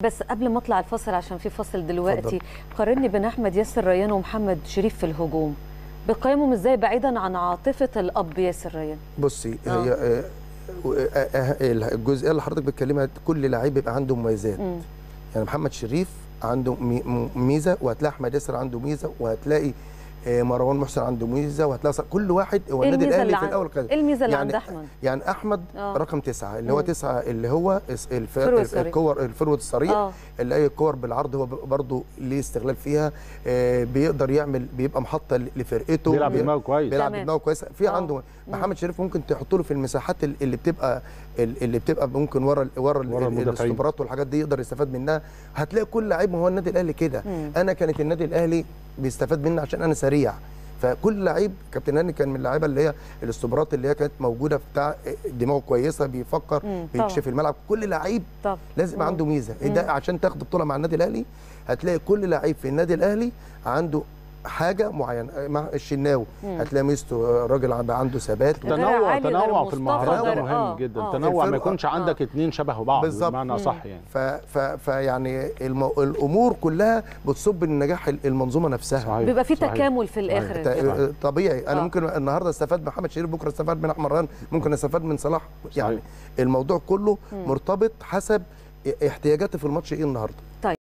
بس قبل ما اطلع الفاصل عشان في فاصل دلوقتي قارني بين احمد ياسر ريان ومحمد شريف في الهجوم بقيمهم ازاي بعيدا عن عاطفه الاب ياسر ريان بصي آه. هي آه، آه، آه، الجزئيه اللي حضرتك بتكلمها كل لعيب بيبقى عنده مميزات مم. يعني محمد شريف عنده مي- م- ميزه وهتلاقي احمد ياسر عنده ميزه وهتلاقي آه، مروان محسن عنده ميزه وهتلاقي ص- كل واحد هو ايه النادي الميزه الاهلي اللي في عند الاول كده ايه الميزه اللي يعني عند احمد يعني احمد آه. رقم تسعة اللي هو مم. تسعة اللي هو الس- الف... فرود الف... السريع. الكور الفرود السريع اه اللي اي كور بالعرض هو ب- برضه ليه استغلال فيها آه، بيقدر يعمل بيبقى محطه ل- لفرقته بيلعب بي- بدماغه كويس بيلعب تمام. بدماغه كويسه في آه. عنده محمد شريف ممكن تحط له في المساحات ال- اللي بتبقى ال- اللي بتبقى ممكن ورا ال- ورا, ال- ورا ال- المدافعين. الاستوبرات والحاجات دي يقدر يستفاد منها هتلاقي كل لعيب ما هو النادي الاهلي كده مم. انا كانت النادي الاهلي بيستفاد مني عشان انا سريع فكل لعيب كابتن هاني كان من اللعيبه اللي هي الاستوبرات اللي هي كانت موجوده بتاع دماغه كويسه بيفكر مم. بيكشف طبعا. الملعب كل لعيب طب لازم يبقى مم. عنده ميزه مم. ده عشان تاخد بطوله مع النادي الاهلي هتلاقي كل لعيب في النادي الاهلي عنده حاجه معينه مع الشناوي مم. هتلاقي ميزته راجل عنده عنده ثبات غير تنوع علي، غير تنوع في مصطفى، المهارات ده غير- مهم آه، جدا آه. تنوع ما الفرق- يكونش آه. عندك اتنين شبه بعض بالظبط. بمعنى مم. صح يعني ف ف فيعني المو... الامور كلها بتصب لنجاح المنظومه نفسها صحيح بيبقى في صحيح. تكامل في الاخر صحيح. كده. ت- طبيعي انا آه. ممكن النهارده استفاد من محمد شريف بكره استفاد من احمد ران ممكن استفاد من صلاح يعني صحيح. الموضوع كله مم. مرتبط حسب احتياجاتي في الماتش ايه النهارده